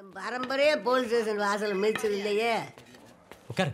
என் பரம்பரையே police station வாசல் மிதிச்சது இல்லையே உட்காரு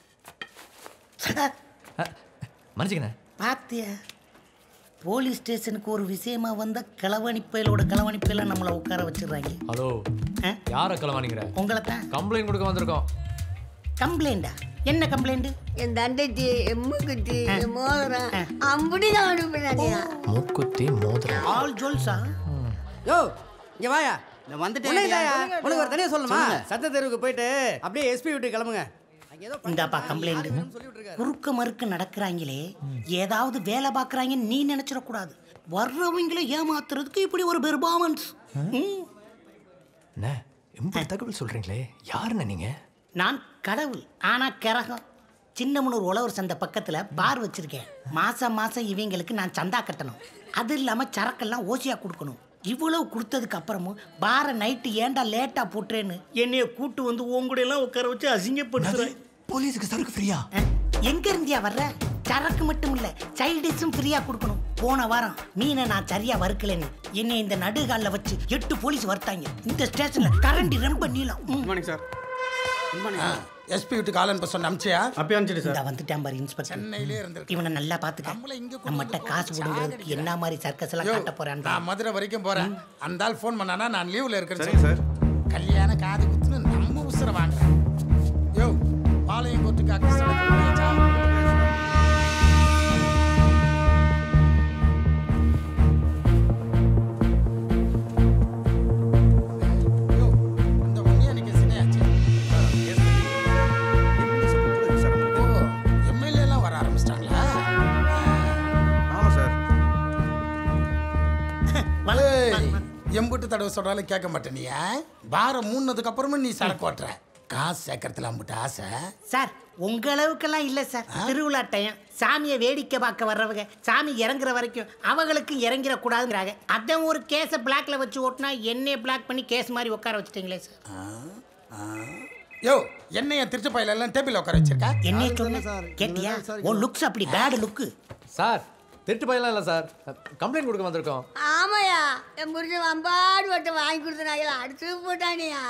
மன்னிச்சுக்கண்ணே பாத்தியா போலீஸ் ஸ்டேஷனுக்கு ஒரு விஷயமா வந்த கிளவணி பயலோட கிளவணி பயல நம்மளை உட்கார வச்சிடுறாங்க ஹலோ ஆ? யாரை கிளவானிங்கிற உங்களை தான் கம்ப்ளைண்ட் கொடுக்க வந்திருக்கோம் கம்ப்ளைண்டா என்ன கம்ப்ளைண்ட் என் தண்டைச்சி என் மூக்குத்தி என் மோதிரம் அப்படி தான் அனுப்பினாங்க மூக்குத்தி மோதிரம் ஆல் ஜோல்ஸா யோ இங்க வாயா நான் வந்துட்டேன் உனக்கு தாயா ஐயா. உனக்கு ஒரு தனியா சொல்லணுமா சொல்லுங்க. சத்த தெருவுக்கு போயிட்டு அப்படியே எஸ்பி விட்டு கிளம்புங்க அங்க ஏதோ இந்தாப்பா கம்ப்ளைண்ட் குறுக்க மறுக்க நடக்கிறாங்களே ஏதாவது வேலை பார்க்குறாங்கன்னு நீ நினைச்சிடக்கூடாது வர்றவங்கள ஏமாத்துறதுக்கு இப்படி ஒரு பெர்பாமன்ஸ் அண்ணே எம்பது தகவல் சொல்றீங்களே யாருண்ணே நீங்க நான் கடவுள் ஆனா கிரகம் சின்னமனூர் உழவர் சந்தை பக்கத்தில் பார் வச்சிருக்கேன் மாசம் மாசம் இவங்களுக்கு நான் சந்தா கட்டணும் அது இல்லாமல் சரக்கெல்லாம் ஓசியா கொடுக்கணும் இவ்வளவு கொடுத்ததுக்கு அப்புறமும் பாரை நைட்டு ஏன்டா லேட்டா போட்டுறேன்னு என்னைய கூட்டு வந்து உங்கூட எல்லாம் உட்கார வச்சு அசிங்கப்படுத்துறேன் போலீஸுக்கு சரக்கு ஃப்ரீயா எங்க இருந்தியா வர்ற சரக்கு மட்டும் இல்ல சைல்டிஸும் ஃப்ரீயா கொடுக்கணும் போன வாரம் மீனை நான் சரியா வறுக்கலைன்னு என்னை இந்த நடுகாலில் வச்சு எட்டு போலீஸ் வர்த்தாங்க இந்த ஸ்டேஷன்ல கரண்டி ரொம்ப நீளம் ம். மார்னிங் சார் எஸ்பி விட்டு கால் அனுப்ப சொன்ன அமிச்சியா அப்பயே அனுப்பிச்சிட்டு இந்த வந்துட்டான் பாரு இன்ஸ்பெக்டர் சென்னையிலே இருந்திருக்கு இவனை நல்லா பாத்துக்க நம்மள இங்க கொண்டு நம்மகிட்ட வந்து காசு கொடுங்கிறதுக்கு என்ன மாதிரி சர்க்கஸ் எல்லாம் யோ, காட்ட போறான் நான் மதுரை வரைக்கும் போறேன் அந்த ஆள் ஃபோன் பண்ணானா நான் லீவ்ல இருக்கிறேன் சரிங்க சார் கல்யாண காது குத்துன்னு நம்ம உசுர வாங்குறேன் யோ பாளையம் கோர்ட்டுக்கு அக்சஸ் பண்ணியாச்சா யோ, இந்த ஒன்னியா நிக்க சினையாச்சு. ஓ, MLA எல்லாம் வர ஆரம்பிச்சிட்டாங்களா ஆமாம் சார் ஏய், எம்புட்டு தடவை சொல்றாலும் கேட்க மாட்டே நீ பாரம் மூணுனதுக்கு அப்புறமும் நீ சரக்கு ஓட்டுற காசு சேர்க்கறதுல அம்புட்டு ஆசை சார் உங்க அளவுக்கெல்லாம் இல்ல சார் திருவிழா டைம் சாமியை வேடிக்கை பார்க்க வர்றவங்க சாமி இறங்குற வரைக்கும் அவங்களுக்கு இறங்கிட கூடாதுங்கிறாங்க அதான் ஒரு கேஸை பிளாக்ல வச்சு ஓட்டினா என்னைய பிளாக் பண்ணி கேஸ் மாதிரி உட்கார வச்சுட்டீங்களே சார் யோ என்னைய திருச்சி பையில எல்லாம் டேபிள் உட்கார வச்சிருக்கா என்னைய சொன்ன கேட்டியா உன் லுக்ஸ் அப்படி பேட் லுக்கு சார் திருட்டு பையலாம் இல்லை சார் கம்ப்ளைண்ட் கொடுக்க வந்திருக்கோம் ஆமாயா என் புரிஞ்ச வம்பாடு வட்ட வாங்கி கொடுத்தனாங்களா அடிச்சு போட்டானியா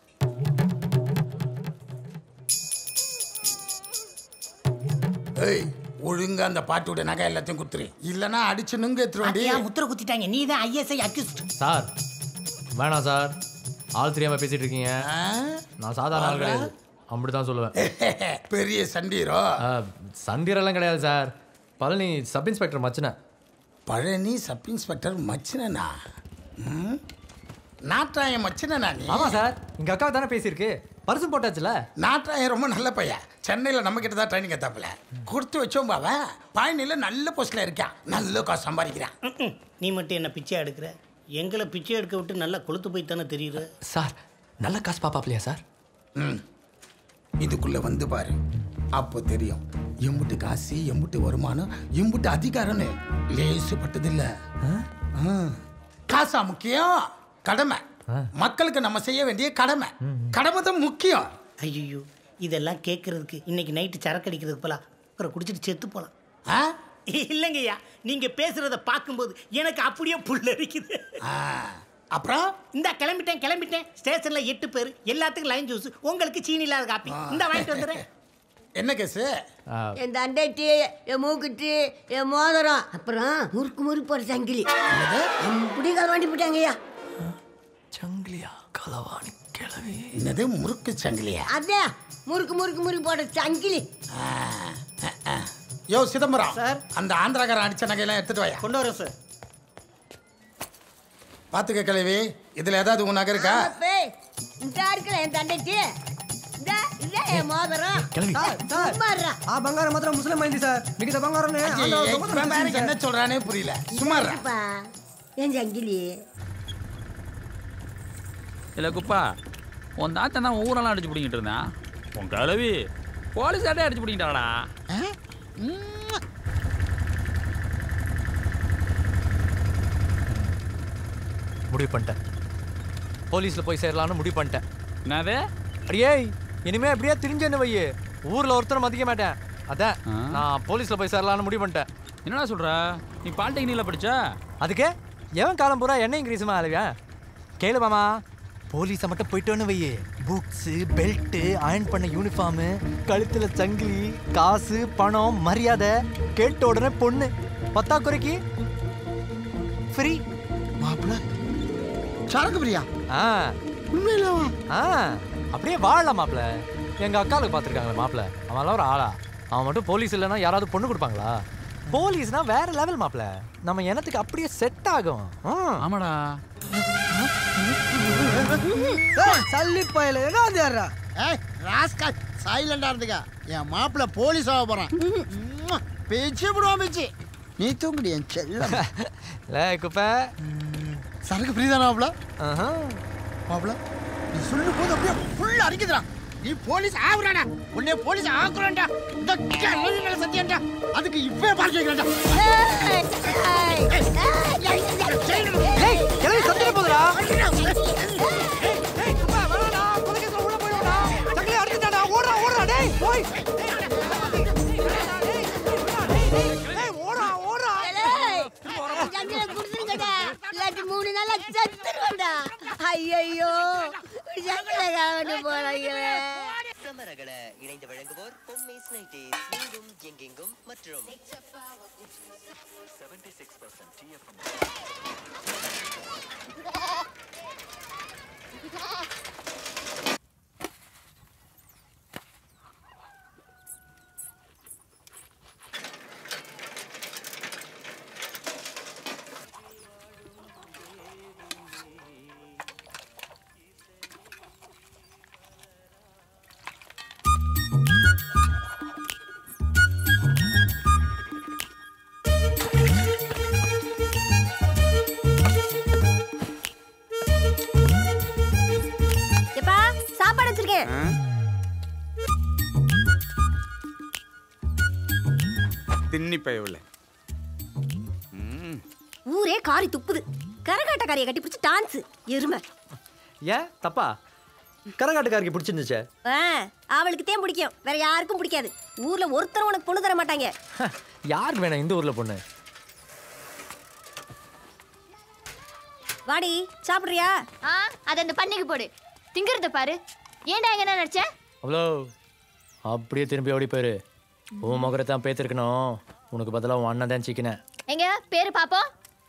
ஏய் ஒழுங்கா அந்த பாட்டோட நகை எல்லாத்தையும் குத்துரு இல்லனா அடிச்சு நுங்க எத்துருவேண்டி பாத்தியா முத்திர குத்திட்டாங்க நீ தான் ஐஎஸ்ஐ அக்யூஸ்ட் சார் வேணாம் சார் ஆள் தெரியாம பேசிட்டு இருக்கீங்க நான் சாதாரண ஆள் கிடையாது அப்படி தான் சொல்லுவேன் பெரிய சண்டீரோ ஆ, சண்டீரெல்லாம் கிடையாது சார் பழனி சப் இன்ஸ்பெக்டர் மச்சினேன் பழனி சப் இன்ஸ்பெக்டர் மச்சினனா ம்? நாட்டாயம் மச்சினனா நீ ஆமாம் சார் எங்கள் அக்கா தானே பேசியிருக்கு பரிசும் போட்டாச்சுல நாட்டாயம் ரொம்ப நல்ல பையன் சென்னையில் நம்ம கிட்ட தான் ட்ரைனிங் எத்தாப்புல கொடுத்து வச்சோம் பாவன் பழனியில் நல்ல போஸ்ட்ல இருக்கான் நல்ல காசு சம்பாதிக்கிறான் ம்ம். நீ மட்டும் என்ன பிச்சை எடுக்கிற எங்களை பிச்சை எடுக்க விட்டு நல்லா கொளுத்து போய் தானே தெரியுது சார் நல்ல காசு பாப்பாப்லையா சார் ம் இதுக்குள்ள வந்து பாரு அப்போ தெரியும் எம்புட்டு காசு எம்புட்டு வருமானம் எம்புட்டு அதிகாரம்னு லேசுப்பட்டதில்ல ஆ. காசா முக்கியம் கடமை மக்களுக்கு நம்ம செய்ய வேண்டிய கடமை கடமை தான் முக்கியம் ஐயோ இதெல்லாம் கேட்கறதுக்கு இன்னைக்கு நைட்டு சரக்கு அடிக்கிறதுக்கு போலாம் அப்புறம் குடிச்சிட்டு செத்து போலாம் ஆ? இல்லைங்கய்யா நீங்க பேசுறத பார்க்கும்போது எனக்கு அப்படியே புல்லரிக்குது ஆ. அப்புறம் இந்த கிளம்பிட்டேன் கிளம்பிட்டேன் ஸ்டேஷன்ல எட்டு பேர் எல்லாத்துக்கும் லைன் ஜூஸ் உங்களுக்கு சீனி இல்லாத காப்பி இந்த வாங்கிட்டு வந்துடுறேன் என்ன கேஸு என் தண்டைச்சி என் மூக்குத்தி என் மோதிரம் அப்புறம் முறுக்கு முறுக்கு போற சங்கிலி இப்படி கலவாண்டி போட்டாங்கய்யா சங்கிலியா களவாணி கிளவி என்னது முறுக்கு சங்கிலியா அதே முறுக்கு முறுக்கு முறுக்கு போட்ட சங்கிலி ஆ. ஆ, ஆ. யோ சிதம்பரம் சார். அந்த ஆந்திராக்காரன் அடிச்ச நகையெல்லாம் எடுத்துட்டு வாயா கொண்டு வரேன் சார் பாத்துக்க கிழவி இதுல ஏதாவது உன் நகை இருக்கா அப்பே, இந்த இருக்கிற என் தண்டைச்சி இந்த இந்த என் மோதிரம் கிளவி சும்மா இருடா. ఆ బంగారం మాత్రం ముస్లిం అయింది సార్ మిగతా బంగారం ஐயே, இவன் பாரு என்ன சொல்றானே புரியல சும்மா இருடா. அப்பா, என் சங்கிலி இல்லை குப்பா உன் தாத்தன் தான் ஊரெல்லாம் அடிச்சு பிடிங்கிட்டு இருந்தான் உன் கிளவி போலீஸ் ஆட்டே அடிச்சு பிடிங்கிட்டாடா முடிவு பண்ணிட்டேன் போலீஸில் போய் சேரலான்னு முடிவு பண்ணிட்டேன் என்னது அடியே இனிமே அப்படியே திரிஞ்சேன்னு வையே ஊரில் ஒருத்தரை மதிக்க மாட்டேன் அதான் ஆ. நான் போலீஸில் போய் சேரலான்னு முடிவு பண்ணிட்டேன் என்னடா சொல்ற நீ பாலிடெக்னிக்கில் படிச்ச அதுக்கு எவன் காலம் பூரா என்ன இங்கிலீஷுமா அழுவியா கேளு மாமா போலீஸை மட்டும் போயிட்டோன்னு வையே புக்ஸு பெல்ட்டு அயர்ன் பண்ண யூனிஃபார்மு கழுத்துல சங்கிலி காசு பணம் மரியாதை கேட்ட உடனே பொண்ணு பத்தாக்குறைக்கு ஃப்ரீ மாப்பிள்ள சரக்கு பிரியா ஆ உண்மையிலவா ஆ அப்படியே வாழலாம் மாப்பிள எங்க அக்காளுக்கு பார்த்துருக்காங்களே மாப்பிள அவன்லாம் ஒரு ஆளா அவன் மட்டும் போலீஸ் இல்லைன்னா யாராவது பொண்ணு கொடுப்பாங்களா போலீஸ்னா வேற லெவல் மாப்பிள நம்ம இனத்துக்கு அப்படியே செட் ஆகும் ம். ஆமாடா சல்லி பயில என்ன வந்து யாரா ஏய் ராஸ்கல் சைலண்டா இருந்துக்க என் மாப்பிள்ள போலீஸ் ஆக போறான் உம்மா, பேச்சு விடுவான் பேச்சு நீ தூங்குடி என் செல்லம் லே குப்பை சரக்கு ஃப்ரீ மாப்பிள்ள ஆஹா. மாப்பிள்ள நீ சொல்லும் போது அப்படியே ஃபுல்லா அடிக்குதுடா நீ போலீஸ் ஆகுறாடா உன்னை போலீஸ் ஆக்குறான்டா இந்த கிழவி மேல சத்தியம்டா அதுக்கு இப்பவே பார்க்க வைக்கிறேன்டா ஏய் கிளம்பி சத்திர போதுடா ஓடுறா ஓடுறா டேய் போய் சங்கில குடுத்துருங்கடா இல்லாட்டி மூணு நாளா சத்துருவேன்டா ஐயோ சங்கில காவட்டு போறாங்களே சமரகல இணைந்து வழங்குவோர் பொம்மைஸ் நைட்டிஸ் எங்கும் எங்கெங்கும் மற்றும் எப்பா சாப்பாடு வச்சிருக்கேன் தின்னி பயவுல ஊரே காரி துப்புது கரகாட்டக்காரியை கட்டி பிடிச்சி டான்ஸ் எருமை ஏன் தப்பா கரகாட்டுக்காரிக்கு பிடிச்சிருந்துச்சே ஆ, அவளுக்கு தேன் பிடிக்கும் வேற யாருக்கும் பிடிக்காது ஊர்ல ஒருத்தரும் உனக்கு பொண்ணு தர மாட்டாங்க யாருக்கு வேணும் இந்த ஊர்ல பொண்ணு வாடி சாப்பிடுறியா ஆ அதை அந்த பண்ணிக்கு போடு திங்கிறத பாரு ஏன்டா எங்க என்ன நினைச்ச அவ்வளோ அப்படியே திரும்பி ஓடி போயிரு உன் முகரை தான் பேத்திருக்கணும் உனக்கு பதிலாக உன் அண்ணன் தான் சிக்கினேன் எங்க பேரு பாப்போம்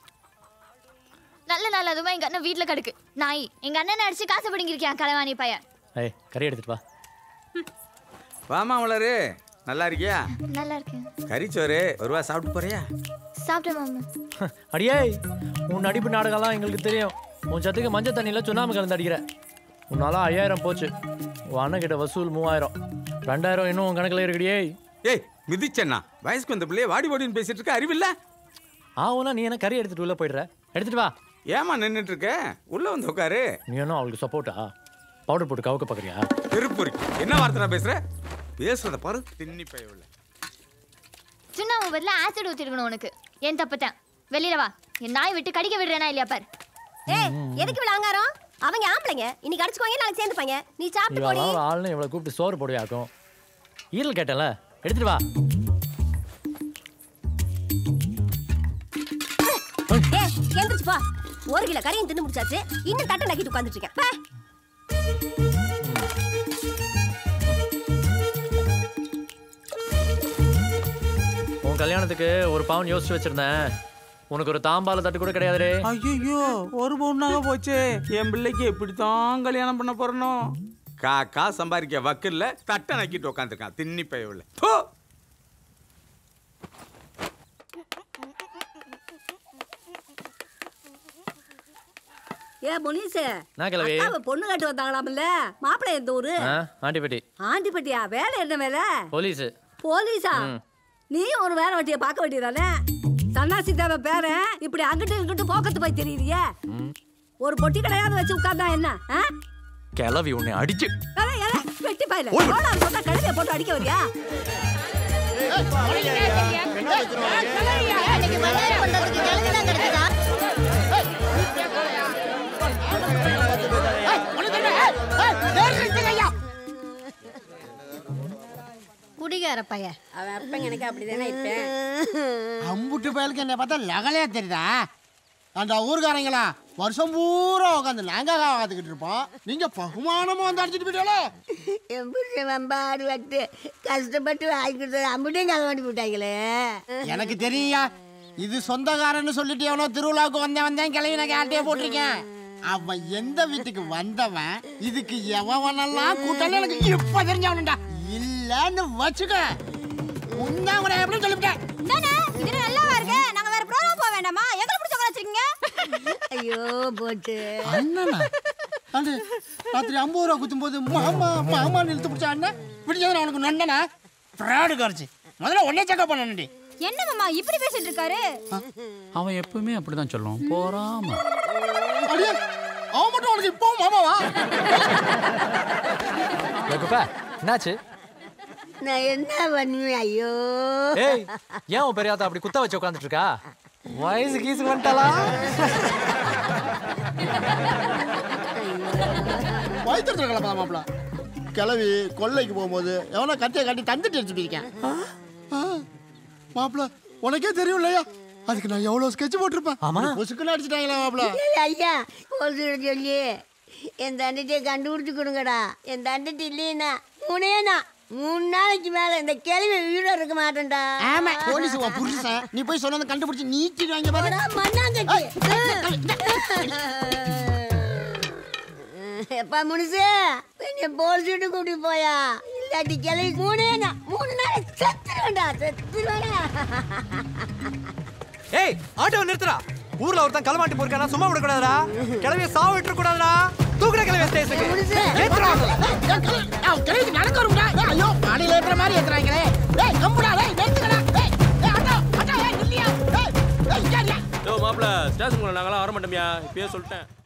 நல்ல நாள் அதுவும் எங்க அண்ணன் வீட்டுல கிடக்கு நாய் எங்க அண்ணன் அடிச்சு காசு பிடிங்கிருக்கியான் களவாணி பையன் ஏய் கறி எடுத்துட்டு வா வாமா வளரு நல்லா இருக்கியா நல்லா இருக்கேன் கறிச்சோறு ஒரு ரூபா சாப்பிட்டு போறியா சாப்பிட்டேன் மாமா அடியே உன் நடிப்பு நாடகம்லாம் எங்களுக்கு தெரியும் உன் சத்துக்கு மஞ்சள் தண்ணியில் சுண்ணாம்பு கலந்து அடிக்கிற உன்னால ஐயாயிரம் போச்சு உன் அண்ணன் கிட்ட வசூல் மூவாயிரம் ரெண்டாயிரம் இன்னும் உன் கணக்கில் இருக்குடியே ஏய் மிதிச்சண்ணா வயசுக்கு வந்த பிள்ளைய வாடி வாடின்னு பேசிட்டு இருக்க அறிவில்ல ஆவுனா நீ என்ன கறி எடுத்துட்டு உள்ள போயிடுற எடுத்துட்டு வா ஏமா நின்னுட்டு இருக்க உள்ள வந்து உட்காரு நீ என்ன அவளுக்கு சப்போர்ட்டா பவுடர் போட்டு கவுக்க பார்க்குறியா திருப்பூரி என்ன வார்த்தை பேசுற பேசுறத பாரு தின்னி பயவுல சுண்ணாம்பு பதிலா ஆசிட் ஊத்திருக்கணும் உனக்கு ஏன் தப்புத்தேன் வெளியில வா என் நாய் விட்டு கடிக்க விடுறேனா இல்லையா பாரு ஏய் எதுக்கு இவ்வளவு அங்காரம் அவங்க ஆம்பளைங்க இன்னைக்கு அடிச்சுக்குவாங்க நாளைக்கு சேர்ந்துப்பாங்க நீ சாப்பிட்டு போடி இவெல்லாம் ஒரு ஆள்னு இவளை கூப்பிட்டு சோறு போடுவாக்கும் ஈரல் கேட்டல எடுத்துட்டு வா ஏய் எந்திரிச்சு போ ஒரு கிலோ கறியும் தின்னு முடிச்சாச்சு இன்னும் தட்டை நக்கிட்டு உட்காந்துட்டு இருக்கேன் பே. உன் கல்யாணத்துக்கு ஒரு பவுன் யோசிச்சு வச்சிருந்தேன் உனக்கு ஒரு தாம்பால தட்டு கூட கிடையாதுடே ஐயோ ஒரு பொண்ணாக போச்சு என் பிள்ளைக்கு எப்படித்தான் கல்யாணம் பண்ண போறனோ காக்கா சம்பாதிக்க வக்கில்ல தட்டை நக்கிட்டு உட்காந்துருக்கான் தின்னி பயவுல போ ஏ முனிசு நான் கிளவி அக்காவை பொண்ணு கட்டு வந்தாங்களாம்ல மாப்பிள்ளை எந்த ஊரு ஆ ஆண்டிப்பட்டி ஆண்டிப்பட்டியா வேலை என்ன வேலை போலீஸு போலீஸா ம். நீயும் ஒரு வேலை வட்டியை பார்க்க வேண்டியதானே சன்னாசி தேவை பேரன் இப்படி அங்கிட்டு இங்கிட்டு போக்கத்து போய் தெரியுறியே ஒரு பொட்டி கடையாவது வச்சு உட்கார்ந்தா என்ன ஆ? கிளவி உன்னை அடிச்சு ஏலே, ஏலே, வெட்டி பாயில போடா சொன்னா கழுதைய போட்டு அடிக்க வரியா குடிகார பையன் அவன் அப்பங்க எனக்கு அப்படிதானே இப்ப அம்புட்டு பயலுக்கு என்ன பார்த்தா லகலையா தெரியுதா அந்த ஊர்காரங்களா வருஷம் பூரா உட்காந்து நாங்க காத்துக்கிட்டு இருப்போம் நீங்க பகுமானமா வந்து அடிச்சிட்டு போயிட்டாலே என் புருஷன் வம்பாடு வட்டு கஷ்டப்பட்டு வாங்கி கொடுத்தது அம்பிட்டையும் கலவாண்டி போட்டாங்களே எனக்கு தெரியா இது சொந்தக்காரன்னு சொல்லிட்டு எவனோ திருவிழாவுக்கு வந்தேன் வந்தேன் கிளவி நான் கேட்டையே போட்டிருக்கேன் அவன் எந்த வீட்டுக்கு வந்தவன் இதுக்கு எவனெல்லாம் கூட்டாலும் எனக்கு இப்ப தெரிஞ்சவனுண்டா இல்லன்னு வச்சுக்க உன்னை அவனை எப்படி சொல்லிவிட்டேன் இது நல்லாவா இருக்கு நாங்க வேற ப்ரோக்ராம் போக வேண்டாமா எங்களை பிடிச்ச வச்சிருக்கீங்க ஐயோ போச்சு அண்ணனா அது ராத்திரி ஐம்பது ரூபா குத்தும் போது மாமா மாமா இழுத்து பிடிச்ச அண்ணன் பிடிச்சது அவனுக்கு நண்டனா ஃப்ராடு காரிச்சு முதல்ல உடனே செக்அப் பண்ணணுண்டி என்ன மாமா இப்படி பேசிட்டு இருக்காரு அவன் எப்பவுமே அப்படிதான் சொல்லுவான் போறாம அடியே அவன் மட்டும் உனக்கு இப்போ மாமாவா குப்பா என்னாச்சு நான் என்ன பண்ணுவேன் ஐயோ ஏய் ஏன் உன் பெரியாத்தா அப்படி குத்த வச்சு உட்காந்துட்டு இருக்கா வயசு கீசு வந்துட்டாளா வயிற்று கிளம்பா மாப்பிள கிளவி கொல்லைக்கு போகும்போது எவனோ கத்தியை காட்டி தந்துட்டு அடிச்சுட்டு இருக்கேன் மாப்பிள உனக்கே தெரியும் இல்லையா அதுக்கு நான் எவ்வளவு ஸ்கெட்ச் போட்டிருப்பேன் ஆமா. பொசுக்குன்னு அடிச்சிட்டாங்களா மாப்பிள ஏய், ஐயா போலீஸ் சொல்லி என் தண்டத்தை கண்டுபிடிச்சு கொடுங்கடா என் தண்டத்தை இல்லைன்னா மூணேனா மூணு நாளைக்கு மேல இந்த கேள்வி உயிரோட இருக்க மாட்டேன்டா ஆமா போலீஸ் உன் புருஷன் நீ போய் சொன்னதை கண்டுபிடிச்சு நீக்கிடுவாங்க பாரு போடா, மண்ணாங்கட்டி எப்பா முனுசு என்னை போலீஸ் வீட்டு கூட்டி போயா இல்லாட்டி கிளவி மூணேனா மூணு நாள் செத்துருவேன்டா செத்துருவேடா ஏய் ஆட்டோ நிறுத்துடா ஊர்ல ஒருத்தன் களமாட்டி போயிருக்கானா சும்மா விடக்கூடாதுடா கிளவிய சாவு விட்டுற கூடாதுடா தூக்குற கிளவிய ஸ்டேஷனுக்கு ஏத்துறா கிளவிக்கு நடக்க வரும்டா ஏய், ஐயோ மாடியில் ஏற்றுற மாதிரி ஏற்றுறாங்களே ஏய் கம்புடா ஏய் நிறுத்துக்கடா ஏய் ஏய், ஆட்டோ ஆட்டோ ஏய் இல்லையா ஏய் ஏய் இங்க யோ மாப்பிள ஸ்டேஷனுக்குள்ள நாங்களாம் வர மாட்டோம்யா இப்பயே சொல்லிட்டேன்